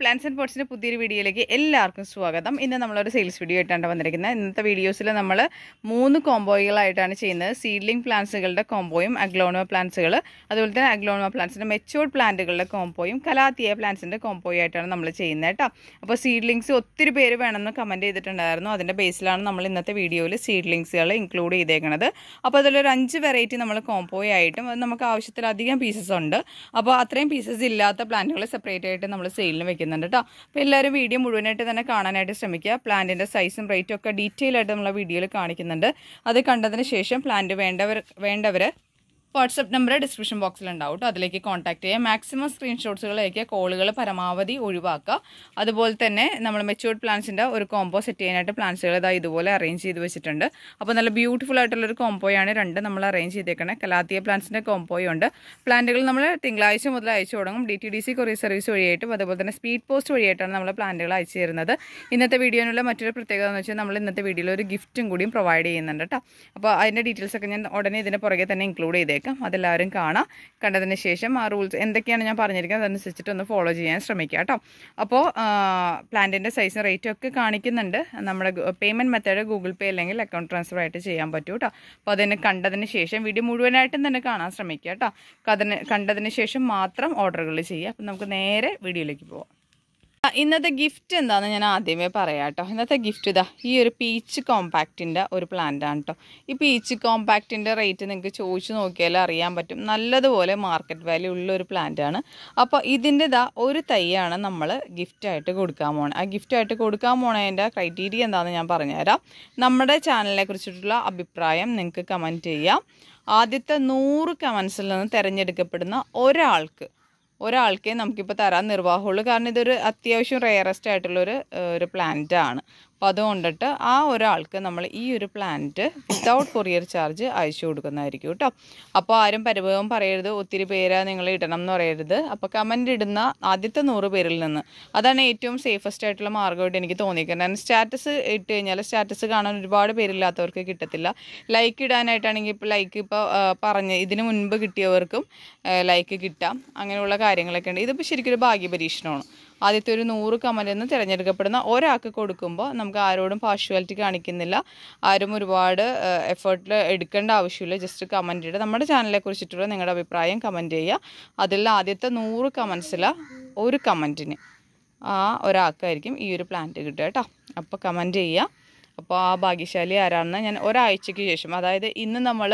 plans and പോട്ട്സിൻ്റെ പുതിയൊരു വീഡിയോയിലേക്ക് എല്ലാവർക്കും സ്വാഗതം ഇന്ന് നമ്മളൊരു സെയിൽസ് വീഡിയോ ആയിട്ടാണ് വന്നിരിക്കുന്നത് ഇന്നത്തെ വീഡിയോസിൽ നമ്മൾ മൂന്ന് കോംബോകളായിട്ടാണ് ചെയ്യുന്നത് സീഡ്ലിംഗ് പ്ലാന്റ്സുകളുടെ കോംബോയും അഗ്ലോണോ പ്ലാന്റ്സുകൾ അതുപോലെ തന്നെ അഗ്ലോണോ പ്ലാന്റ്സിൻ്റെ മെച്ചോർഡ് പ്ലാന്റുകളുടെ കോംബോയും കലാത്തിയ പ്ലാന്റ്സിൻ്റെ കോംബോയും ആയിട്ടാണ് നമ്മൾ ചെയ്യുന്നത് കേട്ടോ അപ്പോൾ സീഡ്ലിങ്സ് ഒത്തിരി പേര് വേണമെന്ന് കമൻറ്റ് ചെയ്തിട്ടുണ്ടായിരുന്നു അതിൻ്റെ ബേസിലാണ് നമ്മൾ ഇന്നത്തെ വീഡിയോയിൽ സീഡ്ലിങ്സുകൾ ഇൻക്ലൂഡ് ചെയ്തേക്കുന്നത് അപ്പോൾ അതിലൊരു അഞ്ച് വെറൈറ്റി നമ്മൾ കോംബോ ആയിട്ടും അത് നമുക്ക് ആവശ്യത്തിലധികം പീസസ് ഉണ്ട് അപ്പോൾ അത്രയും പീസസ് ഇല്ലാത്ത പ്ലാന്റുകൾ സെപ്പറേറ്റ് ആയിട്ട് നമ്മൾ സെയിലിന് വെക്കുന്നുണ്ട് കേട്ടോ അപ്പോൾ എല്ലാവരും വീഡിയോ മുഴുവനായിട്ട് തന്നെ കാണാനായിട്ട് ശ്രമിക്കുക പ്ലാന്റിൻ്റെ സൈസും റേറ്റും ഒക്കെ ഡീറ്റെയിൽ ആയിട്ട് നമ്മൾ വീഡിയോയിൽ കാണിക്കുന്നുണ്ട് അത് കണ്ടതിന് ശേഷം പ്ലാന്റ് വേണ്ടവർ വേണ്ടവർ വാട്സപ്പ് നമ്പർ ഡിസ്ക്രിപ്ഷൻ ബോക്സിൽ ഉണ്ടാവും കേട്ടോ അതിലേക്ക് കോൺടാക്ട് ചെയ്യുക മാക്സിമം സ്ക്രീൻഷോട്ട്സുകൾ അയക്കുക കോളുകൾ പരമാവധി ഒഴിവാക്കുക അതുപോലെ തന്നെ നമ്മൾ മെച്ചൂർഡ് പ്ലാന്റ്സിൻ്റെ ഒരു കോംബോ സെറ്റ് ചെയ്യാനായിട്ട് പ്ലാന്റ്സുകൾ ഇതാ ഇതുപോലെ അറേഞ്ച് ചെയ്ത് വെച്ചിട്ടുണ്ട് അപ്പോൾ നല്ല ബ്യൂട്ടിഫുൾ ആയിട്ടുള്ളൊരു കോംബോയാണ് രണ്ട് നമ്മൾ അറേഞ്ച് ചെയ്തേക്കണേ കലാത്തിയ പ്ലാന്റ്സിൻ്റെ കോംബോയും ഉണ്ട് പ്ലാന്റുകൾ നമ്മൾ തിങ്കളാഴ്ച മുതൽ അയച്ചു തുടങ്ങും D T D C courier service വഴിയായിട്ടും അതുപോലെ തന്നെ സ്പീഡ് പോസ്റ്റ് വഴിയായിട്ടാണ് നമ്മൾ പ്ലാന്റുകൾ അയച്ചു തരുന്നത് ഇന്നത്തെ വീഡിയോയിലുള്ള മറ്റൊരു പ്രത്യേകത എന്ന് വെച്ചാൽ നമ്മൾ ഇന്നത്തെ വീഡിയോയിൽ ഒരു ഗിഫ്റ്റും കൂടിയും പ്രൊവൈഡ് ചെയ്യുന്നുണ്ട് കേട്ടോ അപ്പോൾ അതിൻ്റെ ഡീറ്റെയിൽസ് ഒക്കെ ഞാൻ ഉടനെ ഇതിന് പുറകെ തന്നെ ഇൻക്ലൂഡ് ചെയ്തേക്കാം അതെല്ലാവരും കാണാം കണ്ടതിന് ശേഷം ആ റൂൾസ് എന്തൊക്കെയാണ് ഞാൻ പറഞ്ഞിരിക്കുന്നത് അതനുസരിച്ചിട്ട് ഒന്ന് ഫോളോ ചെയ്യാൻ ശ്രമിക്കുക കേട്ടോ അപ്പോൾ പ്ലാന്റിൻ്റെ സൈസും റേറ്റും ഒക്കെ കാണിക്കുന്നുണ്ട് നമ്മുടെ പേയ്മെൻറ്റ് മെത്തേഡ് ഗൂഗിൾ പേ അല്ലെങ്കിൽ അക്കൗണ്ട് ട്രാൻസ്ഫർ ആയിട്ട് ചെയ്യാൻ പറ്റും കേട്ടോ അപ്പോൾ അതിന് കണ്ടതിന് ശേഷം വീഡിയോ മുഴുവനായിട്ടും തന്നെ കാണാൻ ശ്രമിക്കുക കേട്ടോ കതിന് കണ്ടതിന് ശേഷം മാത്രം ഓർഡറുകൾ ചെയ്യുക അപ്പം നമുക്ക് നേരെ വീഡിയോയിലേക്ക് പോവാം ആ, ഇന്നത്തെ ഗിഫ്റ്റ് എന്താണെന്ന് ഞാൻ ആദ്യമേ പറയാം കേട്ടോ ഇന്നത്തെ ഗിഫ്റ്റ് ഇതാ ഈ ഒരു പീച്ച് കോമ്പാക്റ്റിൻ്റെ ഒരു പ്ലാന്റ് ആണ് കേട്ടോ ഈ പീച്ച് കോമ്പാക്റ്റിൻ്റെ റേറ്റ് നിങ്ങൾക്ക് ചോദിച്ചു നോക്കിയാൽ അറിയാൻ പറ്റും നല്ലതുപോലെ മാർക്കറ്റ് വാല്യൂ ഉള്ള ഒരു പ്ലാന്റ് ആണ് അപ്പോൾ ഇതിൻ്റെ ഇതാ ഒരു തൈയാണ് നമ്മൾ ഗിഫ്റ്റായിട്ട് കൊടുക്കാൻ പോണത് ആ ഗിഫ്റ്റായിട്ട് കൊടുക്കാൻ പോണതിൻ്റെ ക്രൈറ്റീരിയ എന്താണെന്ന് ഞാൻ പറഞ്ഞുതരാം നമ്മുടെ ചാനലിനെ കുറിച്ചിട്ടുള്ള അഭിപ്രായം നിങ്ങൾക്ക് കമൻറ്റ് ചെയ്യാം ആദ്യത്തെ നൂറ് കമൻസിൽ നിന്ന് തിരഞ്ഞെടുക്കപ്പെടുന്ന ഒരാൾക്ക് ഒരാൾക്കേ നമുക്കിപ്പോൾ തരാൻ നിർവാഹമുള്ളൂ കാരണം ഇതൊരു അത്യാവശ്യം റെയറസ്റ്റ് ആയിട്ടുള്ളൊരു ഏഹ്, ഒരു പ്ലാന്റ് ആണ് അപ്പോൾ അതുകൊണ്ടിട്ട് ആ ഒരാൾക്ക് നമ്മൾ ഈ ഒരു പ്ലാന്റ് വിത്തൗട്ട് കൊറിയർ ചാർജ് അയച്ചു കൊടുക്കുന്നതായിരിക്കും കേട്ടോ അപ്പോൾ ആരും പരിഭവം പറയരുത് ഒത്തിരി പേര് നിങ്ങൾ ഇടണം എന്ന് പറയരുത് അപ്പോൾ കമൻ്റ് ഇടുന്ന ആദ്യത്തെ നൂറ് പേരിൽ നിന്ന് അതാണ് ഏറ്റവും സേഫസ്റ്റ് ആയിട്ടുള്ള മാർഗ്ഗമായിട്ട് എനിക്ക് തോന്നിയിരിക്കുന്നത് കാരണം സ്റ്റാറ്റസ് ഇട്ട് കഴിഞ്ഞാൽ സ്റ്റാറ്റസ് കാണാൻ ഒരുപാട് പേരില്ലാത്തവർക്ക് കിട്ടത്തില്ല ലൈക്ക് ഇടാനായിട്ടാണെങ്കിൽ ഇപ്പോൾ ലൈക്ക് ഇപ്പോൾ പറഞ്ഞ് ഇതിന് മുൻപ് കിട്ടിയവർക്കും ലൈക്ക് കിട്ടാം അങ്ങനെയുള്ള കാര്യങ്ങളൊക്കെ ഉണ്ട് ഇതിപ്പോൾ ശരിക്കും ഒരു ഭാഗ്യ പരീക്ഷണമാണ് ആദ്യത്തെ ഒരു നൂറ് കമൻറ്റിൽ നിന്ന് തിരഞ്ഞെടുക്കപ്പെടുന്ന ഒരാൾക്ക് കൊടുക്കുമ്പോൾ നമുക്ക് ആരോടും പാർഷ്വാലിറ്റി കാണിക്കുന്നില്ല ആരും ഒരുപാട് എഫേർട്ടിൽ എടുക്കേണ്ട ആവശ്യമില്ല ജസ്റ്റ് കമൻറ്റ് ഇടുക നമ്മുടെ ചാനലിനെ കുറിച്ചിട്ടുള്ള നിങ്ങളുടെ അഭിപ്രായം കമൻറ്റ് ചെയ്യുക അതിൽ ആദ്യത്തെ നൂറ് കമൻസിൽ ഒരു കമൻറ്റിന് ആ ഒരാൾക്കായിരിക്കും ഈ ഒരു പ്ലാന്റ് കിട്ടുക കേട്ടോ അപ്പോൾ കമൻറ്റ് ചെയ്യുക അപ്പോൾ ആ ഭാഗ്യശാലി ആരാണെന്ന് ഞാൻ ഒരാഴ്ചയ്ക്ക് ശേഷം അതായത് ഇന്ന് നമ്മൾ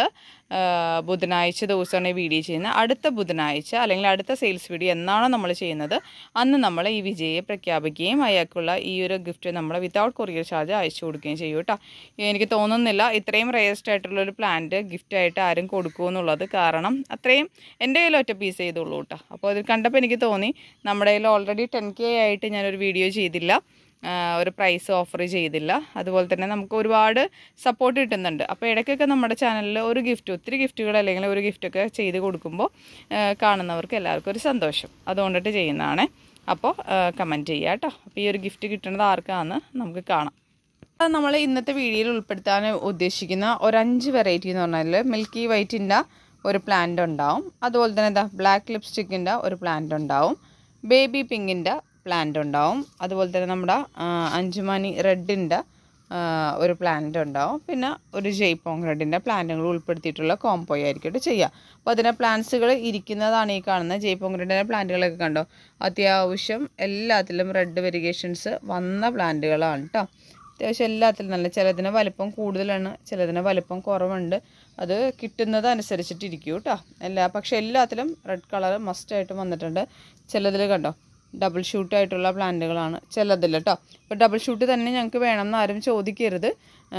ബുധനാഴ്ച ദിവസമാണ് ഈ വീഡിയോ ചെയ്യുന്നത് അടുത്ത ബുധനാഴ്ച അല്ലെങ്കിൽ അടുത്ത സെയിൽസ് വീഡിയോ എന്നാണോ നമ്മൾ ചെയ്യുന്നത് അന്ന് നമ്മൾ ഈ വിജയെ പ്രഖ്യാപിക്കുകയും അയാൾക്കുള്ള ഈ ഒരു ഗിഫ്റ്റ് നമ്മൾ വിത്തൗട്ട് കൊറിയർ ചാർജ് അയച്ചു കൊടുക്കുകയും ചെയ്യും കേട്ടോ എനിക്ക് തോന്നുന്നില്ല ഇത്രയും റേസ്റ്റ് ആയിട്ടുള്ളൊരു പ്ലാന്റ് ഗിഫ്റ്റായിട്ട് ആരും കൊടുക്കുമെന്നുള്ളത് കാരണം അത്രയും എൻ്റെ കയ്യിൽ ഒറ്റ പീസ് ചെയ്തുള്ളൂ കേട്ടോ അപ്പോൾ ഇത് കണ്ടപ്പോൾ എനിക്ക് തോന്നി നമ്മുടെ കയ്യിൽ ഓൾറെഡി ടെൻ കെ ആയിട്ട് ഞാനൊരു വീഡിയോ ചെയ്തില്ല ആ, ഒരു പ്രൈസ് ഓഫർ ചെയ്തില്ല അതുപോലെ തന്നെ നമുക്ക് ഒരുപാട് സപ്പോർട്ട് കിട്ടുന്നുണ്ട് അപ്പോൾ ഇടയ്ക്കൊക്കെ നമ്മുടെ ചാനലിൽ ഒരു ഗിഫ്റ്റ് ഒത്തിരി ഗിഫ്റ്റുകൾ അല്ലെങ്കിൽ ഒരു ഗിഫ്റ്റൊക്കെ ചെയ്ത് കൊടുക്കുമ്പോൾ ആ, കാണുന്നവർക്ക് എല്ലാവർക്കും ഒരു സന്തോഷം അതുകൊണ്ടിട്ട് ചെയ്യുന്നതാണ് അപ്പോൾ കമൻറ്റ് ചെയ്യുക കേട്ടോ അപ്പോൾ ഈ ഒരു ഗിഫ്റ്റ് കിട്ടുന്നത് ആർക്കാണെന്ന് നമുക്ക് കാണാം അത് നമ്മൾ ഇന്നത്തെ വീഡിയോയിൽ ഉൾപ്പെടുത്താൻ ഉദ്ദേശിക്കുന്ന ഒരഞ്ച് വെറൈറ്റി എന്ന് പറഞ്ഞാൽ മിൽക്കി വൈറ്റിൻ്റെ ഒരു പ്ലാന്റ് ഉണ്ടാവും അതുപോലെ തന്നെ എന്താ ബ്ലാക്ക് ലിപ്സ്റ്റിക്കിൻ്റെ ഒരു പ്ലാന്റ് ഉണ്ടാവും ബേബി പിങ്കിൻ്റെ പ്ലാന്റ് ഉണ്ടാവും അതുപോലെ തന്നെ നമ്മുടെ ആ, അഞ്ചുമണി റെഡിൻ്റെ ഒരു പ്ലാന്റ് ഉണ്ടാവും പിന്നെ ഒരു ജയ്പോങ് റെഡിൻ്റെ പ്ലാന്റുകൾ ഉൾപ്പെടുത്തിയിട്ടുള്ള കോംബോ ആയിരിക്കും കേട്ടോ ചെയ്യുക അപ്പോൾ അതിൻ്റെ പ്ലാന്റ്സുകൾ ഇരിക്കുന്നതാണ് ഈ കാണുന്ന ജയ്പോങ് റെഡിൻ്റെ പ്ലാന്റുകളൊക്കെ കണ്ടോ അത്യാവശ്യം എല്ലാത്തിലും റെഡ് വെരിഗേഷൻസ് വന്ന പ്ലാന്റുകളാണ് കേട്ടോ അത്യാവശ്യം എല്ലാത്തിലും നല്ല ചിലതിന് വലിപ്പം കൂടുതലാണ് ചിലതിന് വലിപ്പം കുറവുണ്ട് അത് കിട്ടുന്നത് അനുസരിച്ചിട്ടിരിക്കും കേട്ടോ എല്ലാ പക്ഷെ എല്ലാത്തിലും റെഡ് കളർ മസ്റ്റായിട്ട് വന്നിട്ടുണ്ട് ചിലതിൽ കണ്ടോ ഡബിൾ ഷൂട്ടായിട്ടുള്ള പ്ലാന്റുകളാണ് ചിലതിൽ കേട്ടോ ഇപ്പോൾ ഡബിൾ ഷൂട്ട് തന്നെ ഞങ്ങൾക്ക് വേണമെന്ന് ആരും ചോദിക്കരുത്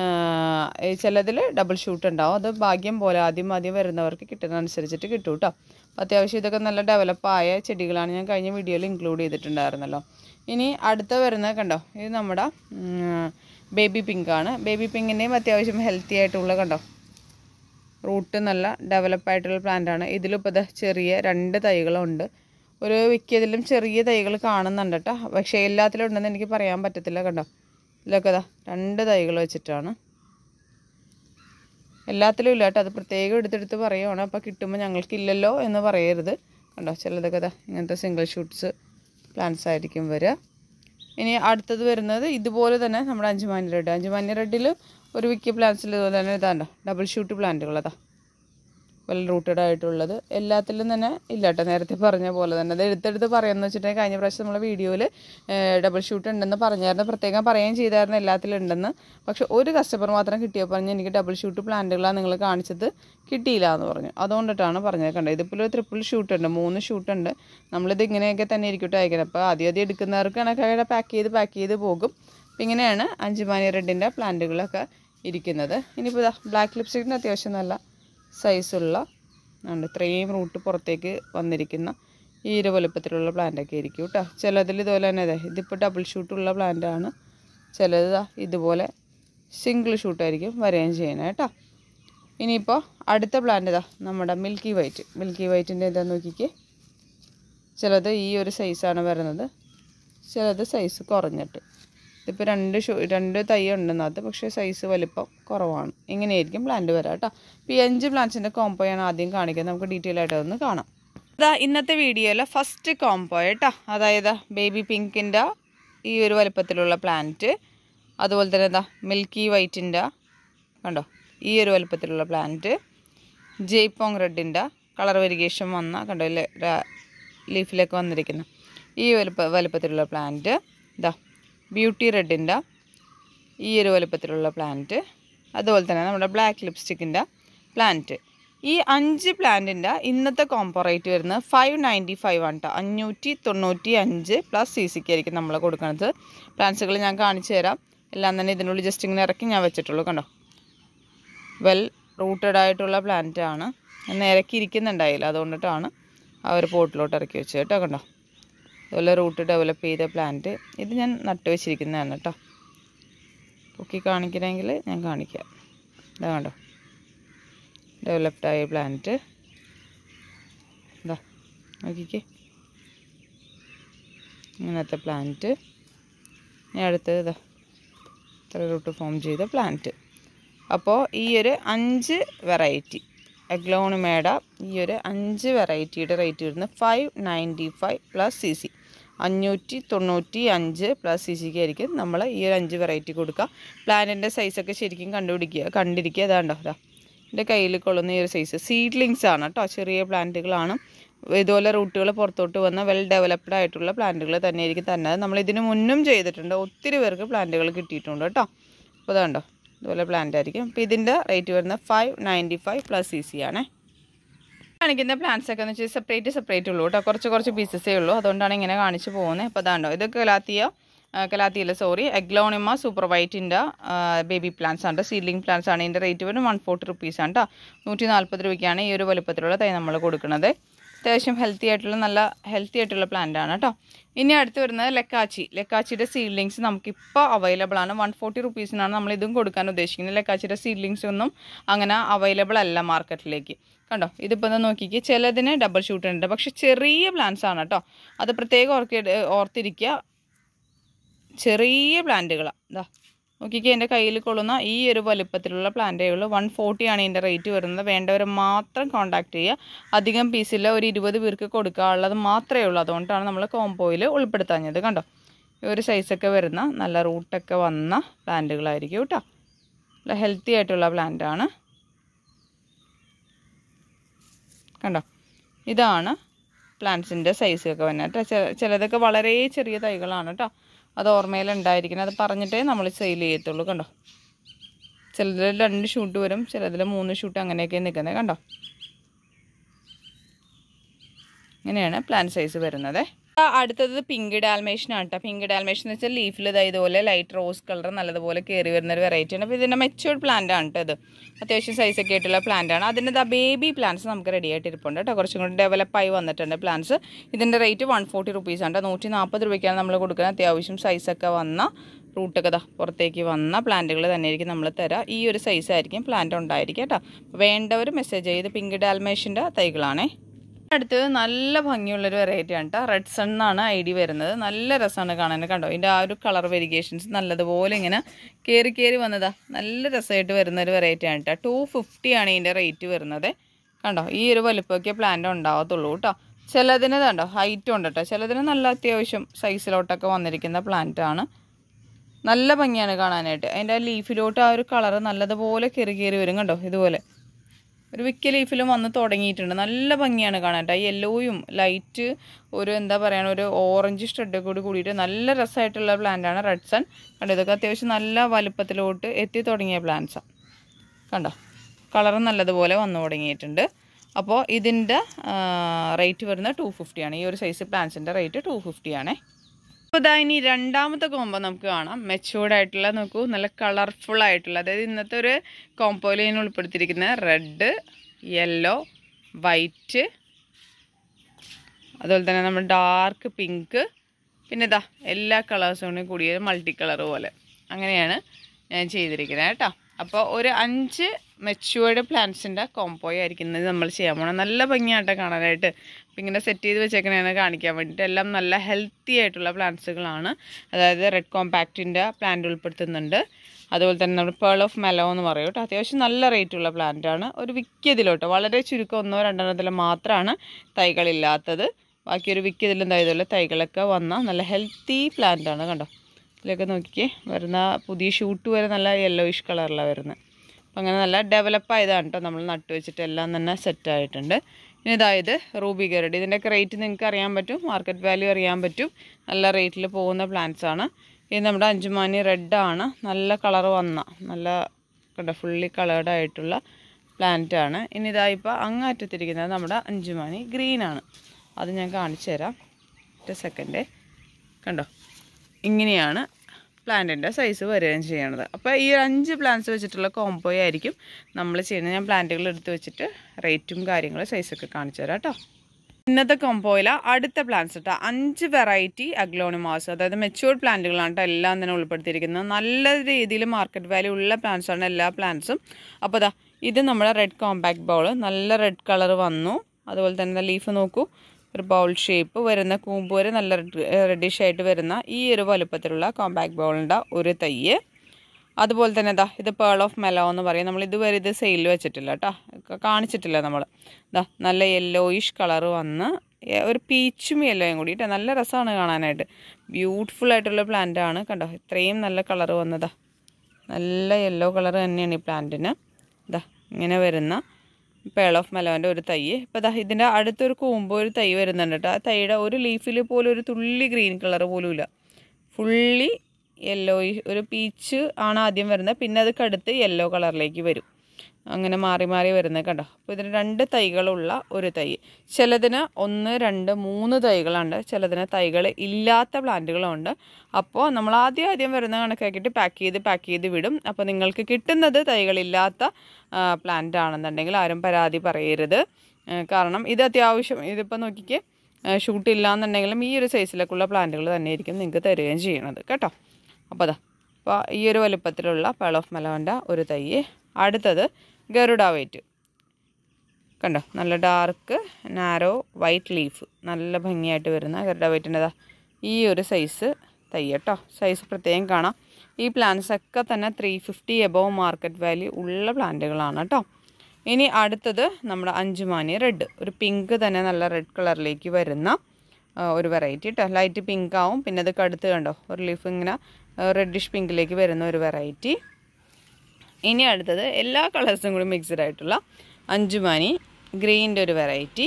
ചിലതിൽ ഡബിൾ ഷൂട്ട് ഉണ്ടാവും അത് ഭാഗ്യം പോലെ ആദ്യം ആദ്യം വരുന്നവർക്ക് കിട്ടുന്നതനുസരിച്ചിട്ട് കിട്ടും കേട്ടോ അപ്പോൾ അത്യാവശ്യം ഇതൊക്കെ നല്ല ഡെവലപ്പായ ചെടികളാണ് ഞാൻ കഴിഞ്ഞ വീഡിയോയിൽ ഇൻക്ലൂഡ് ചെയ്തിട്ടുണ്ടായിരുന്നല്ലോ ഇനി അടുത്ത വരുന്നത് കണ്ടോ ഇത് നമ്മുടെ ബേബി പിങ്കാണ് ബേബി പിങ്കിൻ്റെയും അത്യാവശ്യം ഹെൽത്തി ആയിട്ടുള്ള കണ്ടോ റൂട്ട് നല്ല ഡെവലപ്പായിട്ടുള്ള പ്ലാന്റ് ആണ് ഇതിലിപ്പോൾ ഇത് ചെറിയ രണ്ട് തൈകളുണ്ട് ഒരു മിക്കതിലും ചെറിയ തൈകൾ കാണുന്നുണ്ട് കേട്ടോ പക്ഷേ എല്ലാത്തിലും ഉണ്ടെന്ന് എനിക്ക് പറയാൻ പറ്റത്തില്ല കണ്ടോ ഇതിലൊക്കെ ഇതാ രണ്ട് തൈകൾ വെച്ചിട്ടാണ് എല്ലാത്തിലും ഇല്ല കേട്ടോ അത് പ്രത്യേകം എടുത്തെടുത്ത് പറയുവാണ് അപ്പോൾ കിട്ടുമ്പോൾ ഞങ്ങൾക്കില്ലല്ലോ എന്ന് പറയരുത് കണ്ടോ ചിലതൊക്കെ ഇതാ ഇങ്ങനത്തെ സിംഗിൾ ഷൂട്ട്സ് പ്ലാന്റ്സ് ആയിരിക്കും വരിക ഇനി അടുത്തത് വരുന്നത് ഇതുപോലെ തന്നെ നമ്മുടെ അഞ്ചുമാനി റെഡ് അഞ്ചുമാനി റെഡിൽ ഒരു വിക്കി പ്ലാന്റ്സിൽ ഇതുപോലെ തന്നെ ഇതാണ്ടോ ഡബിൾ ഷൂട്ട് പ്ലാന്റുകളതാ വെൽ റൂട്ടഡ് ആയിട്ടുള്ളത് എല്ലാത്തിലും തന്നെ ഇല്ല കേട്ടോ നേരത്തെ പറഞ്ഞ പോലെ തന്നെ അത് എടുത്തെടുത്ത് പറയുമെന്ന് വെച്ചിട്ടുണ്ടെങ്കിൽ കഴിഞ്ഞ പ്രാവശ്യം നമ്മളെ വീഡിയോയിൽ ഡബിൾ ഷൂട്ട് ഉണ്ടെന്ന് പറഞ്ഞായിരുന്നു പ്രത്യേകം പറയുകയും ചെയ്തായിരുന്നു എല്ലാത്തിലും ഉണ്ടെന്ന് പക്ഷെ ഒരു കസ്റ്റമർ മാത്രം കിട്ടിയപ്പോൾ പറഞ്ഞ് എനിക്ക് ഡബിൾ ഷൂട്ട് പ്ലാന്റുകളാണ് നിങ്ങൾ കാണിച്ചത് കിട്ടിയില്ല എന്ന് പറഞ്ഞു അതുകൊണ്ടിട്ടാണ് പറഞ്ഞത് കണ്ടത് ഇതിപ്പോൾ ഒരു ട്രിപ്പിൾ ഷൂട്ട് ഉണ്ട് മൂന്ന് ഷൂട്ട് ഉണ്ട് നമ്മളിത് ഇങ്ങനെയൊക്കെ തന്നെ ഇരിക്കട്ടെ അയക്കണം അപ്പോൾ ആദ്യം ആദ്യം എടുക്കുന്നവർക്ക് കണക്കായിട്ട് പാക്ക് ചെയ്ത് പാക്ക് ചെയ്ത് പോകും അപ്പം ഇങ്ങനെയാണ് അഞ്ചുമാനി റെഡിൻ്റെ പ്ലാന്റുകളൊക്കെ ഇരിക്കുന്നത് ഇനിയിപ്പോൾ ഇതാ ബ്ലാക്ക് ലിപ്സ്റ്റിക്കിന് അത്യാവശ്യം നല്ല സൈസുള്ള ഉണ്ട് ഇത്രയും റൂട്ട് പുറത്തേക്ക് വന്നിരിക്കുന്ന ഈ ഒരു വലുപ്പത്തിലുള്ള പ്ലാന്റൊക്കെ ആയിരിക്കും കേട്ടോ ചിലതിൽ ഇതുപോലെ തന്നെ അതെ ഇതിപ്പോൾ ഡബിൾ ഷൂട്ടുള്ള പ്ലാന്റാണ് ചിലത് ദാ ഇതുപോലെ സിംഗിൾ ഷൂട്ടായിരിക്കും വരികയും ചെയ്യുന്നത് കേട്ടോ ഇനിയിപ്പോൾ അടുത്ത പ്ലാന്റ് ഇതാ നമ്മുടെ മിൽക്കി വൈറ്റ് മിൽക്കി വൈറ്റിൻ്റെ എന്താ നോക്കിക്കേ ചിലത് ഈ ഒരു സൈസാണ് വരുന്നത് ചിലത് സൈസ് കുറഞ്ഞിട്ട് ഇതിപ്പോൾ രണ്ട് ഷൂ രണ്ട് തൈ ഉണ്ടെന്നത് പക്ഷേ സൈസ് വലിപ്പം കുറവാണ് ഇങ്ങനെയായിരിക്കും പ്ലാന്റ് വരാം കേട്ടോ ഇപ്പോൾ ഈ അഞ്ച് പ്ലാന്റ്സിൻ്റെ കോംബോയാണ് ആദ്യം കാണിക്കുന്നത് നമുക്ക് ഡീറ്റെയിൽ ആയിട്ട് അതൊന്ന് കാണാം ഇതാ ഇന്നത്തെ വീഡിയോയിലെ ഫസ്റ്റ് കോംബോ കേട്ടോ അതായത് ബേബി പിങ്കിൻ്റെ ഈ ഒരു വലിപ്പത്തിലുള്ള പ്ലാന്റ് അതുപോലെ തന്നെ എന്താ മിൽക്കി വൈറ്റിൻ്റെ കണ്ടോ ഈ ഒരു വലിപ്പത്തിലുള്ള പ്ലാന്റ് ജയ്പോങ് റെഡിൻ്റെ കളർ വെരിഗേഷൻ വന്ന കണ്ടോ അല്ലേ ലീഫിലേക്ക് വന്നിരിക്കുന്ന ഈ വലുപ്പ വലുപ്പത്തിലുള്ള പ്ലാന്റ് ഇതാ ബ്യൂട്ടി റെഡിൻ്റെ ഈ ഒരു വലുപ്പത്തിലുള്ള പ്ലാന്റ് അതുപോലെ തന്നെ നമ്മുടെ ബ്ലാക്ക് ലിപ്സ്റ്റിക്കിൻ്റെ പ്ലാന്റ് ഈ അഞ്ച് പ്ലാന്റിൻ്റെ ഇന്നത്തെ കോംബോ റേറ്റ് വരുന്നത് ഫൈവ് നയൻറ്റി ഫൈവ് ആണ് കേട്ടോ അഞ്ഞൂറ്റി തൊണ്ണൂറ്റി അഞ്ച് പ്ലസ് സി സിക്ക് ആയിരിക്കും നമ്മൾ കൊടുക്കുന്നത് പ്ലാന്റ്സുകൾ ഞാൻ കാണിച്ചു തരാം എല്ലാം തന്നെ ഇതിനുള്ളിൽ ജസ്റ്റ് ഇങ്ങനെ ഇറക്കി ഞാൻ വെച്ചിട്ടുള്ളൂ കണ്ടോ വെൽ റൂട്ടഡ് ആയിട്ടുള്ള പ്ലാന്റ് ആണ് ഞാൻ ഇറക്കി ഇരിക്കുന്നുണ്ടായില്ല അതുകൊണ്ടിട്ടാണ് ആ ഒരു പോട്ടിലോട്ട് ഇറക്കി വെച്ചത് കേട്ടോ കണ്ടോ അതുപോലെ റൂട്ട് ഡെവലപ്പ് ചെയ്ത പ്ലാന്റ് ഇത് ഞാൻ നട്ടു വെച്ചിരിക്കുന്നതാണ് കേട്ടോ പൊക്കി കാണിക്കണമെങ്കിൽ ഞാൻ കാണിക്കാം ഇതാ കണ്ടോ ഡെവലപ്ഡ് ആയ പ്ലാന്റ് ഇതാ നോക്കിക്കേ ഇങ്ങനത്തെ പ്ലാന്റ് ഇനി അടുത്തത് ഇതാ ഇത്ര റൂട്ട് ഫോം ചെയ്ത പ്ലാന്റ് അപ്പോൾ ഈ ഒരു അഞ്ച് വെറൈറ്റി എഗ്ലോണിമേഡ ഈ ഒരു അഞ്ച് വെറൈറ്റിയുടെ റേറ്റ് വരുന്നത് five ninety five plus C C അഞ്ഞൂറ്റി തൊണ്ണൂറ്റി അഞ്ച് പ്ലസ് സി സിക്ക് ആയിരിക്കും നമ്മൾ ഈ ഒരു അഞ്ച് വെറൈറ്റി കൊടുക്കുക പ്ലാന്റിൻ്റെ സൈസൊക്കെ ശരിക്കും കണ്ടുപിടിക്കുക കണ്ടിരിക്കുക അതാണ്ടോ അതാ എൻ്റെ കയ്യിൽ കൊള്ളുന്ന ഈ ഒരു സൈസ് സീഡ്ലിങ്സ് ആണ് കേട്ടോ ചെറിയ പ്ലാന്റുകളാണ് ഇതുപോലെ റൂട്ടുകൾ പുറത്തോട്ട് വന്ന വെൽ ഡെവലപ്ഡ് ആയിട്ടുള്ള പ്ലാന്റുകൾ തന്നെയായിരിക്കും തന്നെ നമ്മൾ ഇതിന് മുന്നും ചെയ്തിട്ടുണ്ട് ഒത്തിരി പേർക്ക് പ്ലാന്റുകൾ കിട്ടിയിട്ടുണ്ട് കേട്ടോ അപ്പോൾ ഇതാണ്ടോ ഇതുപോലെ പ്ലാന്റ് ആയിരിക്കും അപ്പോൾ ഇതിൻ്റെ റേറ്റ് വരുന്നത് five ninety five plus C C ആണേ കാണിക്കുന്ന പ്ലാന്റ്സ് ഒക്കെ എന്ന് വെച്ചാൽ സെപ്പറേറ്റ് സെപ്പറേറ്റ് ഉള്ളൂ കേട്ടോ കുറച്ച് കുറച്ച് പീസസേ ഉള്ളൂ അതുകൊണ്ടാണ് ഇങ്ങനെ കാണിച്ച് പോകുന്നത് അപ്പോൾ അതാണ്ടോ ഇത് കലാത്തിയ കലാത്തിയല്ല സോറി എഗ്ലോണിമ സൂപ്പർ വൈറ്റിൻ്റെ ബേബി പ്ലാന്റ്സ് ആണ് സീഡ്ലിംഗ് പ്ലാന്റ്സ് ആണ് ഇതിൻ്റെ റേറ്റ് വരും വൺ ഫോർട്ടി റുപ്പീസ് ആണ് കേട്ടോ നൂറ്റി നാൽപ്പത് രൂപയ്ക്കാണ് ഈ ഒരു വലുപ്പത്തിലുള്ള തൈ നമ്മൾ കൊടുക്കുന്നത് അത്യാവശ്യം ഹെൽത്തി ആയിട്ടുള്ള നല്ല ഹെൽത്തി ആയിട്ടുള്ള പ്ലാന്റ് ആണ് കേട്ടോ ഇനി അടുത്ത് വരുന്നത് ലെക്കാച്ചി ലെക്കാച്ചിയുടെ സീഡ്ലിങ്സ് നമുക്കിപ്പോൾ അവൈലബിൾ ആണ് വൺ ഫോർട്ടി റുപ്പീസിനാണ് നമ്മൾ ഇതും കൊടുക്കാൻ ഉദ്ദേശിക്കുന്നത് ലെക്കാച്ചിയുടെ സീഡ്ലിങ്സ് ഒന്നും അങ്ങനെ അവൈലബിൾ അല്ല മാർക്കറ്റിലേക്ക് കണ്ടോ ഇതിപ്പോൾ ഒന്ന് നോക്കിക്ക് ചിലതിന് ഡബിൾ ഷൂട്ട് ഉണ്ട് പക്ഷെ ചെറിയ പ്ലാന്റ്സ് ആണ് കേട്ടോ അത് പ്രത്യേകം ഓർക്കി ഓർത്തിരിക്കുക ചെറിയ പ്ലാന്റുകളാണ് ഇതാ നോക്കിക്കേ എൻ്റെ കയ്യിൽ കൊള്ളുന്ന ഈ ഒരു വലുപ്പത്തിലുള്ള പ്ലാന്റുകൾ വൺ ഫോർട്ടിയാണ് ഇതിൻ്റെ റേറ്റ് വരുന്നത് വേണ്ടവർ മാത്രം കോൺടാക്ട് ചെയ്യുക അധികം പീസില്ല ഒരു ഇരുപത് പേർക്ക് കൊടുക്കാനുള്ളത് മാത്രമേ ഉള്ളൂ അതുകൊണ്ടാണ് നമ്മൾ കോംബോയിൽ ഉൾപ്പെടുത്താഞ്ഞത് കണ്ടോ ഈ ഒരു സൈസൊക്കെ വരുന്ന നല്ല റൂട്ടൊക്കെ വന്ന പ്ലാന്റുകളായിരിക്കും കേട്ടോ നല്ല ഹെൽത്തി ആയിട്ടുള്ള പ്ലാന്റാണ് കണ്ടോ ഇതാണ് പ്ലാന്റ്സിൻ്റെ സൈസൊക്കെ വരുന്നത് കേട്ടോ ചിലതൊക്കെ വളരെ ചെറിയ തൈകളാണ് കേട്ടോ അത് ഓർമ്മയിലുണ്ടായിരിക്കണം അത് പറഞ്ഞിട്ടേ നമ്മൾ സെയിൽ ചെയ്യത്തുള്ളൂ കണ്ടോ ചിലതിൽ രണ്ട് ഷൂട്ട് വരും ചിലതിൽ മൂന്ന് ഷൂട്ട് അങ്ങനെയൊക്കെ നിൽക്കുന്നത് കണ്ടോ ഇങ്ങനെയാണ് പ്ലാന്റ് സൈസ് വരുന്നത് അടുത്തത് പിങ്ക് ഡാൽമേഷൻ ആണ് കേട്ടോ പിങ്ക് ഡാൽമേഷൻ എന്ന് വെച്ചാൽ ലീഫിൽ ഇതാ ഇതുപോലെ ലൈറ്റ് റോസ് കളർ നല്ലതുപോലെ കയറി വരുന്ന ഒരു വെറൈറ്റി ആണ് അപ്പോൾ ഇതിൻ്റെ മെച്ചുവേർഡ് പ്ലാന്റ് ആണ് കേട്ടോ ഇത് അത്യാവശ്യം സൈസൊക്കെ ആയിട്ടുള്ള പ്ലാന്റ് ആണ് അതിൻ്റെ ദാ ബേബി പ്ലാന്റ്സ് നമുക്ക് റെഡി ആയിട്ട് ഇരിപ്പുണ്ട് കേട്ടോ കുറച്ചും കൂടി ഡെവലപ്പായി വന്നിട്ടുണ്ട് പ്ലാന്റ്സ് ഇതിൻ്റെ റേറ്റ് വൺ ഫോർട്ടി റുപ്പീസ് ആണ് നൂറ്റി നാൽപ്പത് രൂപയ്ക്കാണ് നമ്മൾ കൊടുക്കുന്നത് അത്യാവശ്യം സൈസൊക്കെ വന്ന റൂട്ടൊക്കെ ദാ പുറത്തേക്ക് വന്ന പ്ലാന്റുകൾ തന്നെയായിരിക്കും നമ്മൾ തരാം ഈ ഒരു സൈസ് ആയിരിക്കും പ്ലാന്റ് ഉണ്ടായിരിക്കും കേട്ടോ വേണ്ടവർ മെസ്സേജ് ചെയ്ത് പിങ്ക് ഡാൽമേഷൻ്റെ തൈകളാണേ അടുത്തത് നല്ല ഭംഗിയുള്ളൊരു വെറൈറ്റി ആണ് കേട്ടോ റെഡ് സൺ എന്നാണ് ഐ ഡി വരുന്നത് നല്ല രസമാണ് കാണാൻ കണ്ടോ ഇതിൻ്റെ ആ ഒരു കളർ വെരിഗേഷൻസ് നല്ലതുപോലെ ഇങ്ങനെ കയറി കയറി വന്നതാ നല്ല രസമായിട്ട് വരുന്ന ഒരു വെറൈറ്റി ആണ് കേട്ടോ ടു ഫിഫ്റ്റി ആണ് ഇതിൻ്റെ റേറ്റ് വരുന്നത് കണ്ടോ ഈ ഒരു വലുപ്പമൊക്കെ പ്ലാന്റ് ഉണ്ടാവത്തുള്ളൂ കേട്ടോ ചിലതിന് കണ്ടോ ഹൈറ്റും ഉണ്ട് കേട്ടോ ചിലതിന് നല്ല അത്യാവശ്യം സൈസിലോട്ടൊക്കെ വന്നിരിക്കുന്ന പ്ലാന്റ് ആണ് നല്ല ഭംഗിയാണ് കാണാനായിട്ട് അതിൻ്റെ ആ ലീഫിലോട്ട് ആ ഒരു കളറ് നല്ലതുപോലെ കയറി കയറി വരും കണ്ടോ ഇതുപോലെ ഒരു വിക്ക ലീഫിലും വന്ന് തുടങ്ങിയിട്ടുണ്ട് നല്ല ഭംഗിയാണ് കാണാനായിട്ട് ആ യെല്ലോയും ലൈറ്റ് ഒരു എന്താ പറയുക ഒരു ഓറഞ്ച് ഷ്രെഡ് കൂടി കൂടിയിട്ട് നല്ല രസമായിട്ടുള്ള പ്ലാന്റാണ് റെഡ് സൺ കണ്ടോ ഇതൊക്കെ അത്യാവശ്യം നല്ല വലുപ്പത്തിലോട്ട് എത്തി തുടങ്ങിയ പ്ലാന്റ്സാണ് കണ്ടോ കളറ് നല്ലതുപോലെ വന്നു തുടങ്ങിയിട്ടുണ്ട് അപ്പോൾ ഇതിൻ്റെ റേറ്റ് വരുന്നത് ടു ഫിഫ്റ്റിയാണ് ഈ ഒരു സൈസ് പ്ലാന്റ്സിൻ്റെ റേറ്റ് ടു ഫിഫ്റ്റിയാണേ അപ്പോൾ ഇതാ ഇനി രണ്ടാമത്തെ കോംബോ നമുക്ക് കാണാം മെച്ചൂർഡ് ആയിട്ടുള്ള നോക്കൂ നല്ല കളർഫുൾ ആയിട്ടുള്ള അതായത് ഇന്നത്തെ ഒരു കോംബോയിൽ ഞാൻ ഉൾപ്പെടുത്തിയിരിക്കുന്ന റെഡ് യെല്ലോ വൈറ്റ് അതുപോലെ തന്നെ നമ്മൾ ഡാർക്ക് പിങ്ക് പിന്നെ ഇതാ എല്ലാ കളേഴ്സും കൂടിയ മൾട്ടി കളർ പോലെ അങ്ങനെയാണ് ഞാൻ ചെയ്തിരിക്കുന്നത് കേട്ടോ അപ്പോൾ ഒരു അഞ്ച് മെച്ചുവേർഡ് പ്ലാന്റ്സിൻ്റെ കോംബോ ആയിരിക്കും ഇന്ന് നമ്മൾ ചെയ്യാൻ പോകണം നല്ല ഭംഗിയായിട്ട് കാണാനായിട്ട് അപ്പം ഇങ്ങനെ സെറ്റ് ചെയ്ത് വെച്ചേക്കണേന്ന് കാണിക്കാൻ വേണ്ടിയിട്ട് എല്ലാം നല്ല ഹെൽത്തി ആയിട്ടുള്ള പ്ലാന്റ്സുകളാണ് അതായത് റെഡ് കോമ്പാക്റ്റിൻ്റെ പ്ലാന്റ് ഉൾപ്പെടുത്തുന്നുണ്ട് അതുപോലെ തന്നെ നമ്മൾ പേൾ ഓഫ് മെലോ എന്ന് പറയും കേട്ടോ അത്യാവശ്യം നല്ല റേറ്റുള്ള പ്ലാന്റാണ് ഒരു വിക്കിയതിലോട്ടോ വളരെ ചുരുക്കം ഒന്നോ രണ്ടെണ്ണത്തിൽ മാത്രമാണ് തൈകളില്ലാത്തത് ബാക്കി ഒരു വിക്കിയതിലും തൈതല്ല തൈകളൊക്കെ വന്ന നല്ല ഹെൽത്തി പ്ലാന്റാണ് കണ്ടോ ഇതിലൊക്കെ നോക്കിക്കേ വരുന്ന പുതിയ ഷൂട്ട് വരെ നല്ല യെല്ലോയിഷ് കളറിലാണ് വരുന്നത് അപ്പം അങ്ങനെ നല്ല ഡെവലപ്പ് ആയതാണ് കേട്ടോ നമ്മൾ നട്ടു വെച്ചിട്ട് എല്ലാം തന്നെ സെറ്റ് ആയിട്ടുണ്ട് ഇനി ഇതായത് റൂബി ഗരഡ് ഇതിൻ്റെയൊക്കെ റേറ്റ് നിങ്ങൾക്ക് അറിയാൻ പറ്റും മാർക്കറ്റ് വാല്യൂ അറിയാൻ പറ്റും നല്ല റേറ്റിൽ പോകുന്ന പ്ലാന്റ്സ് ആണ് ഇത് നമ്മുടെ അഞ്ചുമാനി റെഡ് ആണ് നല്ല കളർ വന്ന നല്ല കണ്ടോ ഫുള്ളി കളേർഡ് ആയിട്ടുള്ള പ്ലാന്റ് ആണ് ഇനി ഇതാ ഇപ്പോൾ അങ്ങാറ്റത്തിരിക്കുന്നത് നമ്മുടെ അഞ്ചുമാനി ഗ്രീൻ ആണ് അത് ഞാൻ കാണിച്ചു തരാം ഒറ്റ സെക്കൻഡ് കണ്ടോ ഇങ്ങനെയാണ് പ്ലാന്റിൻ്റെ സൈസ് വരികയും ചെയ്യണത് അപ്പോൾ ഈ അഞ്ച് പ്ലാന്റ്സ് വെച്ചിട്ടുള്ള കോംബോ ആയിരിക്കും നമ്മൾ ചെയ്യുന്നത് ഞാൻ പ്ലാന്റുകൾ എടുത്ത് വെച്ചിട്ട് റേറ്റും കാര്യങ്ങളും സൈസൊക്കെ കാണിച്ചു തരാം കേട്ടോ ഇന്നത്തെ കോംബോയിൽ അടുത്ത പ്ലാന്റ്സ് കേട്ടോ അഞ്ച് വെറൈറ്റി അഗ്ലോണിമാസ് അതായത് മെച്ചുവേർഡ് പ്ലാന്റുകളാണ് കേട്ടോ എല്ലാം തന്നെ ഉൾപ്പെടുത്തിയിരിക്കുന്നത് നല്ല രീതിയിൽ മാർക്കറ്റ് വാല്യൂ ഉള്ള plants ആണ് എല്ലാ പ്ലാന്റ്സും അപ്പോൾ ദാ ഇത് നമ്മുടെ റെഡ് കോമ്പാക്ട് ബൗൾ നല്ല റെഡ് കളർ വന്നു അതുപോലെ തന്നെ ലീഫ് നോക്കൂ ഒരു ബൗൾ ഷേപ്പ് വരുന്ന കൂമ്പ് വരെ നല്ല റെഡിഷ് ആയിട്ട് വരുന്ന ഈ ഒരു വലുപ്പത്തിലുള്ള കോമ്പാക്ട് ബൗളിൻ്റെ ഒരു തയ്യ് അതുപോലെ തന്നെ ഇതാ ഇത് പേൾ ഓഫ് മെലോ എന്ന് പറയും നമ്മൾ ഇതുവരെ ഇത് സെയിലിൽ വെച്ചിട്ടില്ല കേട്ടോ ക- കാണിച്ചിട്ടില്ല നമ്മൾ ഇതാ നല്ല യെല്ലോയിഷ് കളർ വന്ന് എ- ഒരു പീച്ചും യെല്ലോയും കൂടി കേട്ടോ നല്ല രസമാണ് കാണാനായിട്ട് ബ്യൂട്ടിഫുൾ ആയിട്ടുള്ള പ്ലാന്റ് ആണ് കണ്ടോ ഇത്രയും നല്ല കളർ വന്നതാ നല്ല യെല്ലോ കളർ തന്നെയാണ് ഈ പ്ലാന്റിന് ഇതാ ഇങ്ങനെ വരുന്ന പേൾ ഓഫ് മെലോൻ്റെ ഒരു തൈ ഇപ്പോൾ ഇതാ ഇതിൻ്റെ അടുത്തൊരു കൂമ്പ് ഒരു തൈ വരുന്നുണ്ട് കേട്ടോ ആ തൈയുടെ ഒരു ലീഫിൽ പോലും ഒരു തുള്ളി ഗ്രീൻ കളർ പോലും ഇല്ല ഫുള്ളി യെല്ലോ ഒരു പീച്ച് ആണ് ആദ്യം വരുന്നത് പിന്നെ അത് കടുത്ത് യെല്ലോ കളറിലേക്ക് വരും അങ്ങനെ മാറി മാറി വരുന്നത് കണ്ടോ അപ്പോൾ ഇതിന് രണ്ട് തൈകളുള്ള ഒരു തൈ ചിലതിന് ഒന്ന് രണ്ട് മൂന്ന് തൈകളുണ്ട് ചിലതിന് തൈകൾ ഇല്ലാത്ത പ്ലാന്റുകളുണ്ട് അപ്പോൾ നമ്മൾ ആദ്യം ആദ്യം വരുന്ന കണക്കാക്കിയിട്ട് പാക്ക് ചെയ്ത് പാക്ക് ചെയ്ത് വിടും അപ്പോൾ നിങ്ങൾക്ക് കിട്ടുന്നത് തൈകളില്ലാത്ത പ്ലാന്റ് ആണെന്നുണ്ടെങ്കിൽ ആരും പരാതി പറയരുത് ആ, കാരണം ഇത് അത്യാവശ്യം ഇതിപ്പോൾ നോക്കിക്കേ ഷൂട്ട് ഇല്ലാന്നുണ്ടെങ്കിലും ഈ ഒരു സൈസിലേക്കുള്ള പ്ലാന്റുകൾ തന്നെയായിരിക്കും നിങ്ങൾക്ക് തരികയും ചെയ്യണത് കേട്ടോ അപ്പോൾ അതാ അപ്പോൾ ഈ ഒരു വലുപ്പത്തിലുള്ള പേൾ ഓഫ് മെലോൻ്റെ ഒരു തൈ അടുത്തത് ഗരുഡ വൈറ്റ് കണ്ടോ നല്ല ഡാർക്ക് നാരോ വൈറ്റ് ലീഫ് നല്ല ഭംഗിയായിട്ട് വരുന്ന ഗരുഡ വൈറ്റിൻ്റെതാ ഈ ഒരു സൈസ് തൈ കേട്ടോ സൈസ് പ്രത്യേകം കാണാം ഈ പ്ലാന്റ്സ് ഒക്കെ തന്നെ three fifty above market value ഉള്ള പ്ലാന്റുകളാണ് കേട്ടോ ഇനി അടുത്തത് നമ്മുടെ അഞ്ചുമാനി റെഡ് ഒരു പിങ്ക് തന്നെ നല്ല റെഡ് കളറിലേക്ക് വരുന്ന ആ, ഒരു വെറൈറ്റി കേട്ടോ ലൈറ്റ് പിങ്ക് ആവും പിന്നെ അത് കടുത്ത് കണ്ടോ ഒരു ലീഫ് ഇങ്ങനെ റെഡിഷ് പിങ്കിലേക്ക് വരുന്ന ഒരു വെറൈറ്റി ഇനി അടുത്തത് എല്ലാ കളേഴ്സും കൂടി മിക്സ്ഡ് ആയിട്ടുള്ള അഞ്ചുമാനി ഗ്രീൻ്റെ ഒരു വെറൈറ്റി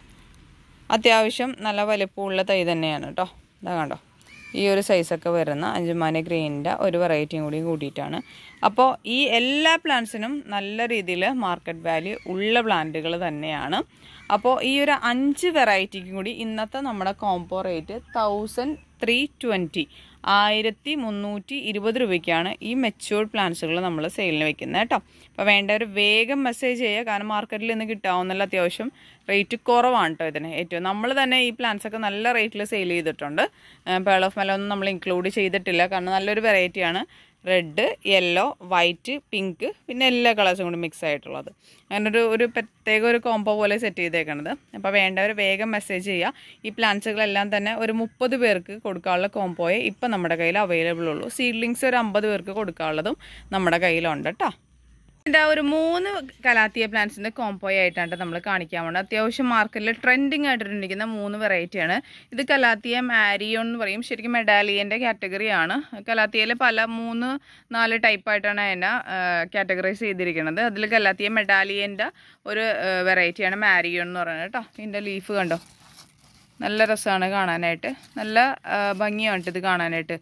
അത്യാവശ്യം നല്ല വലിപ്പമുള്ള തൈ തന്നെയാണ് കേട്ടോ ഇതാ കണ്ടോ ഈ ഒരു സൈസൊക്കെ വരുന്ന അഞ്ചുമാനി ഗ്രീനിൻ്റെ ഒരു വെറൈറ്റിയും കൂടി കൂട്ടിയിട്ടാണ് അപ്പോൾ ഈ എല്ലാ പ്ലാന്റ്സിനും നല്ല രീതിയിൽ മാർക്കറ്റ് വാല്യൂ ഉള്ള പ്ലാന്റുകൾ തന്നെയാണ് അപ്പോൾ ഈ ഒരു അഞ്ച് വെറൈറ്റിക്കും കൂടി ഇന്നത്തെ നമ്മുടെ combo rate thousand three twenty ആയിരത്തി മുന്നൂറ്റി ഇരുപത് രൂപയ്ക്കാണ് ഈ മെച്ചുവേർഡ് പ്ലാന്റ്സുകൾ നമ്മൾ സെയിലിന് വെക്കുന്നത് കേട്ടോ അപ്പോൾ വേണ്ടവർ വേഗം മെസ്സേജ് ചെയ്യുക കാരണം മാർക്കറ്റിൽ നിന്ന് കിട്ടാവുന്നല്ല അത്യാവശ്യം റേറ്റ് കുറവാണ് കേട്ടോ ഇതിന് ഏറ്റവും നമ്മൾ തന്നെ ഈ പ്ലാന്റ്സ് ഒക്കെ നല്ല റേറ്റിൽ സെയിൽ ചെയ്തിട്ടുണ്ട് പേൾ ഓഫ് മെലൊന്നും നമ്മൾ ഇൻക്ലൂഡ് ചെയ്തിട്ടില്ല കാരണം നല്ലൊരു വെറൈറ്റിയാണ് റെഡ് യെല്ലോ വൈറ്റ് പിങ്ക് പിന്നെ എല്ലാ കളേഴ്സും കൂടി മിക്സ് ആയിട്ടുള്ളത് അങ്ങനെ ഒരു ഒരു പ്രത്യേക ഒരു കോംബോ പോലെ സെറ്റ് ചെയ്തേക്കണത് അപ്പോൾ വേണ്ടവർ വേഗം മെസ്സേജ് ചെയ്യുക ഈ പ്ലാന്റ്സുകളെല്ലാം തന്നെ ഒരു മുപ്പത് പേർക്ക് കൊടുക്കാനുള്ള കോംബോയെ ഇപ്പം നമ്മുടെ കയ്യിൽ അവൈലബിൾ ഉള്ളൂ സീഡ്ലിങ്സ് ഒരു അമ്പത് പേർക്ക് കൊടുക്കാനുള്ളതും നമ്മുടെ കയ്യിലുണ്ട് കേട്ടോ ഇതിൻ്റെ ഒരു മൂന്ന് കലാത്തിയ പ്ലാന്റ്സിൻ്റെ കോംബോയ് ആയിട്ടാണ് നമ്മൾ കാണിക്കാൻ പോകുന്നത് അത്യാവശ്യം മാർക്കറ്റിൽ ട്രെൻഡിങ് ആയിട്ടിരിക്കുന്ന മൂന്ന് വെറൈറ്റിയാണ് ഇത് കലാത്തിയ മാരിയോൺ എന്ന് പറയും ശരിക്കും മെഡാലിയൻ്റെ കാറ്റഗറിയാണ് കലാത്തിയയിൽ പല മൂന്ന് നാല് ടൈപ്പായിട്ടാണ് അതിനെ കാറ്റഗറൈസ് ചെയ്തിരിക്കുന്നത് അതിൽ കലാത്തിയ മെഡാലിയൻ്റെ ഒരു വെറൈറ്റിയാണ് മാരിയോൺ എന്ന് പറയുന്നത് കേട്ടോ ഇതിൻ്റെ ലീഫ് കണ്ടോ നല്ല രസമാണ് കാണാനായിട്ട് നല്ല ആ, ഭംഗിയാണ് ഇത് കാണാനായിട്ട്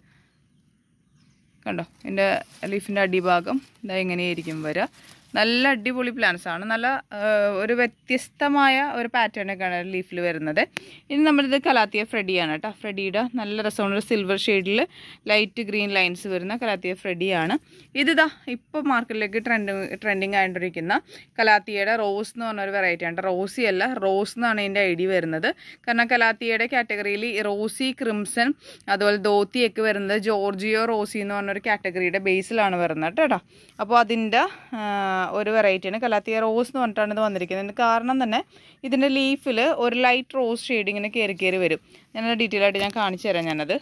കണ്ടോ ഇതിൻ്റെ ലീഫിൻ്റെ അടിഭാഗം ഇതാ ഇങ്ങനെയായിരിക്കും വരിക നല്ല അടിപൊളി പ്ലാന്റ്സ് ആണ് നല്ല ആ, ഒരു വ്യത്യസ്തമായ ഒരു പാറ്റേണൊക്കെയാണ് ലീഫിൽ വരുന്നത് ഇനി നമ്മളിത് കലാത്തിയ ഫ്രെഡിയാണ് കേട്ടോ ഫ്രെഡിയുടെ നല്ല രസമുള്ള ഒരു സിൽവർ ഷെയ്ഡിൽ ലൈറ്റ് ഗ്രീൻ ലൈൻസ് വരുന്ന കലാത്തിയ ഫ്രെഡിയാണ് ഇതിതാ ഇപ്പോൾ മാർക്കറ്റിലേക്ക് ട്രെൻഡ് ട്രെൻഡിങ് ആയിട്ടിരിക്കുന്ന കലാത്തിയയുടെ റോസ് എന്ന് പറഞ്ഞൊരു വെറൈറ്റി ആണ് റോസി അല്ല റോസ് എന്നാണ് ഇതിൻ്റെ ഐ ഡി വരുന്നത് കാരണം കലാത്തിയയുടെ കാറ്റഗറിയിൽ റോസി ക്രിംസൺ അതുപോലെ ധോത്തിയൊക്കെ വരുന്നത് ജോർജിയോ റോസി എന്ന് പറഞ്ഞൊരു കാറ്റഗറിയുടെ ബേസിലാണ് വരുന്നത് കേട്ടോ അപ്പോൾ അതിൻ്റെ ഒരു വെറൈറ്റിയാണ് കലാത്തിയ റോസ് എന്ന് പറഞ്ഞിട്ടാണ് ഇത് വന്നിരിക്കുന്നത് ഇതിൻ്റെ കാരണം തന്നെ ഇതിൻ്റെ ലീഫിൽ ഒരു ലൈറ്റ് റോസ് ഷെയ്ഡ് ഇങ്ങനെ കയറി കയറി വരും ഞാനത് ഡീറ്റെയിൽ ആയിട്ട് ഞാൻ കാണിച്ചു തരാം ഞാനത്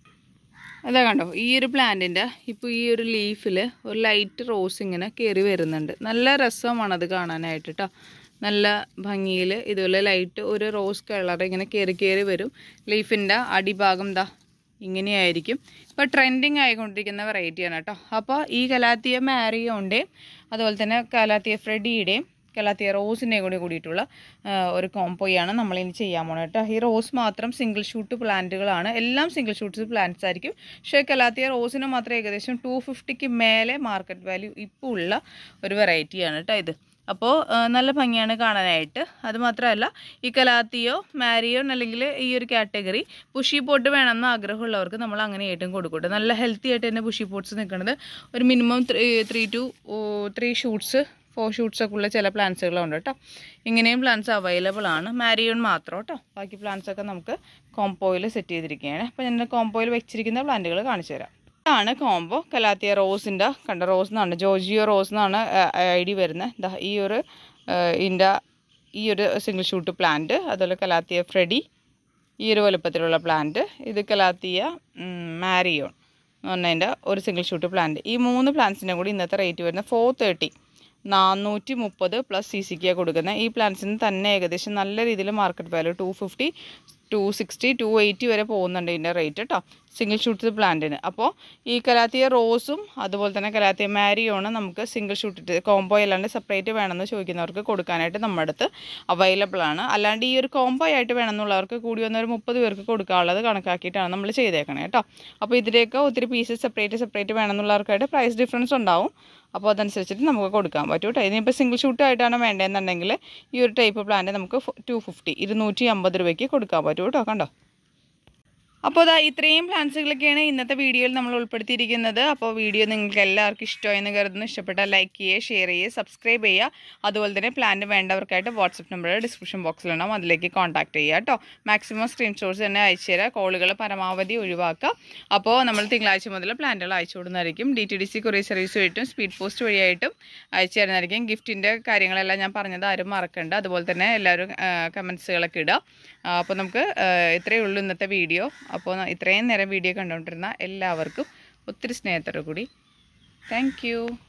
അതാ കണ്ടോ ഈ ഒരു പ്ലാന്റിൻ്റെ ഇപ്പോൾ ഈ ഒരു ലീഫിൽ ഒരു ലൈറ്റ് റോസ് ഇങ്ങനെ കയറി വരുന്നുണ്ട് നല്ല രസമാണ് അത് കാണാനായിട്ട് കേട്ടോ നല്ല ഭംഗിയിൽ ഇതുപോലെ ലൈറ്റ് ഒരു റോസ് കളർ ഇങ്ങനെ കയറി കയറി വരും ലീഫിൻ്റെ അടിഭാഗം ദാ ഇങ്ങനെയായിരിക്കും ഇപ്പോൾ ട്രെൻഡിങ് ആയിക്കൊണ്ടിരിക്കുന്ന വെറൈറ്റിയാണ് കേട്ടോ അപ്പോൾ ഈ കലാത്തിയ മാരിയോൻ്റെയും അതുപോലെ തന്നെ കലാത്തിയ ഫ്രെഡിയുടെയും കലാത്തിയ റോസിൻ്റെയും കൂടി കൂടിയിട്ടുള്ള ആ, ഒരു കോംബോയാണ് നമ്മളിനി ചെയ്യാൻ പോണത് കേട്ടോ ഈ റോസ് മാത്രം സിംഗിൾ ഷൂട്ട് പ്ലാന്റുകളാണ് എല്ലാം സിംഗിൾ ഷൂട്ട്സ് പ്ലാന്റ്സ് ആയിരിക്കും പക്ഷേ കലാത്തിയ റോസിന് മാത്രം ഏകദേശം ടു ഫിഫ്റ്റിക്ക് മേലെ മാർക്കറ്റ് വാല്യൂ ഇപ്പോൾ ഉള്ള ഒരു വെറൈറ്റിയാണ് കേട്ടോ ഇത് അപ്പോൾ നല്ല ഭംഗിയാണ് കാണാനായിട്ട് അത് മാത്രമല്ല ഈ കലാത്തിയോ മാരിയോ അല്ലെങ്കിൽ ഈ ഒരു കാറ്റഗറി പുഷി പോട്ട് വേണമെന്ന് ആഗ്രഹമുള്ളവർക്ക് നമ്മൾ അങ്ങനെ ആയിട്ടും കൊടുക്കട്ടെ നല്ല ഹെൽത്തി ആയിട്ട് തന്നെ പുഷി പോട്ട്സ് നിൽക്കുന്നത് ഒരു minimum three two three shoots four shoots ഒക്കെ ഉള്ള ചില പ്ലാന്റ്സുകളുണ്ട് കേട്ടോ ഇങ്ങനെയും പ്ലാന്റ്സ് അവൈലബിൾ ആണ് മാരിയോൺ മാത്രം കേട്ടോ ബാക്കി പ്ലാന്റ്സ് ഒക്കെ നമുക്ക് കോംബോയിൽ സെറ്റ് ചെയ്തിരിക്കുകയാണ് അപ്പോൾ ഞാൻ കോംബോയിൽ വെച്ചിരിക്കുന്ന പ്ലാന്റുകൾ കാണിച്ചു തരാം ഇതാണ് കോംബോ കലാത്തിയ റോസിൻ്റെ കണ്ട റോസ് എന്നാണ് ജോജിയോ റോസ് എന്നാണ് ഐ ഡി വരുന്നത് ദാ ഈ ഒരു ഇതിൻ്റെ ഈ ഒരു സിംഗിൾ ഷൂട്ട് പ്ലാന്റ് അതുപോലെ കലാത്തിയ ഫ്രെഡി ഈ ഒരു വലുപ്പത്തിലുള്ള പ്ലാന്റ് ഇത് കലാത്തിയ മാരിയോൺ എന്ന് പറഞ്ഞതിൻ്റെ ഒരു സിംഗിൾ ഷൂട്ട് പ്ലാന്റ് ഈ മൂന്ന് പ്ലാന്റ്സിൻ്റെ കൂടി ഇന്നത്തെ റേറ്റ് വരുന്നത് ഫോർ തേർട്ടി നാനൂറ്റി മുപ്പത് പ്ലസ് സി സിക്കാണ് കൊടുക്കുന്നത് ഈ പ്ലാന്റ്സിന് തന്നെ ഏകദേശം നല്ല രീതിയിൽ market value two fifty two sixty two eighty വരെ പോകുന്നുണ്ട് ഇതിൻ്റെ റേറ്റ് കേട്ടോ സിംഗിൾ ഷൂട്ട് പ്ലാന്റിന് അപ്പോൾ ഈ കലാത്തിയ റോസും അതുപോലെ തന്നെ കലാത്തിയ മാരിയോണ് നമുക്ക് സിംഗിൾ ഷൂട്ട് കോംബോ അല്ലാണ്ട് സെപ്പറേറ്റ് വേണമെന്ന് ചോദിക്കുന്നവർക്ക് കൊടുക്കാനായിട്ട് നമ്മുടെ അടുത്ത് അവൈലബിൾ ആണ് അല്ലാണ്ട് ഈ ഒരു കോംബോ ആയിട്ട് വേണമെന്നുള്ളവർക്ക് കൂടി വന്ന ഒരു മുപ്പത് പേർക്ക് കൊടുക്കാനുള്ളത് കണക്കാക്കിയിട്ടാണ് നമ്മൾ ചെയ്തേക്കണേ കേട്ടോ അപ്പോൾ ഇതിലേക്ക് ഒത്തിരി പീസസ് സെപ്പറേറ്റ് സെപ്പറേറ്റ് വേണമെന്നുള്ളവർക്കായിട്ട് പ്രൈസ് ഡിഫറൻസ് ഉണ്ടാവും അപ്പോൾ അതനുസരിച്ചിട്ട് നമുക്ക് കൊടുക്കാൻ പറ്റും കേട്ടോ ഇനിയിപ്പോൾ സിംഗിൾ ഷൂട്ട് ആയിട്ടാണ് വേണ്ടതെന്നുണ്ടെങ്കിൽ ഈ ഒരു ടൈപ്പ് പ്ലാന്റ് നമുക്ക് ടു ഫിഫ്റ്റി ഇരുന്നൂറ്റി അമ്പത് രൂപയ്ക്ക് കൊടുക്കാൻ പറ്റും കേട്ടോ കണ്ടോ അപ്പോൾ അതാ ഇത്രയും പ്ലാൻസുകളൊക്കെയാണ് ഇന്നത്തെ വീഡിയോയിൽ നമ്മൾ ഉൾപ്പെടുത്തിയിരിക്കുന്നത് അപ്പോൾ വീഡിയോ നിങ്ങൾക്ക് എല്ലാവർക്കും ഇഷ്ടമായെന്ന് കരുതുന്നു ഇഷ്ടപ്പെട്ടാൽ ലൈക്ക് ചെയ്യുക ഷെയർ ചെയ്യുക സബ്സ്ക്രൈബ് ചെയ്യുക അതുപോലെ തന്നെ പ്ലാന്റ് വേണ്ടവർക്കായിട്ട് വാട്സപ്പ് നമ്പർ ഡിസ്ക്രിപ്ഷൻ ബോക്സിലുണ്ടാവും അതിലേക്ക് കോൺടാക്ട് ചെയ്യുക കേട്ടോ മാക്സിമം സ്ക്രീൻഷോട്ട്സ് തന്നെ അയച്ചു തരാം കോളുകൾ പരമാവധി ഒഴിവാക്കുക അപ്പോൾ നമ്മൾ തിങ്കളാഴ്ച മുതൽ പ്ലാന്റുകൾ അയച്ചു കൊടുക്കുന്നതായിരിക്കും D T D C courier service വഴിയിട്ടും സ്പീഡ് പോസ്റ്റ് വഴിയായിട്ടും അയച്ചു തരുന്നതായിരിക്കും ഗിഫ്റ്റിൻ്റെ കാര്യങ്ങളെല്ലാം ഞാൻ പറഞ്ഞത് ആരും മറക്കണ്ട അതുപോലെ തന്നെ എല്ലാവരും കമൻസുകളൊക്കെ ഇടുക ആ, അപ്പോൾ നമുക്ക് ആ, ഇത്രയേ ഉള്ളൂ ഇന്നത്തെ വീഡിയോ അപ്പോൾ ഇത്രയും നേരം വീഡിയോ കണ്ടുകൊണ്ടിരുന്ന എല്ലാവർക്കും ഒത്തിരി സ്നേഹത്തോടു കൂടി താങ്ക്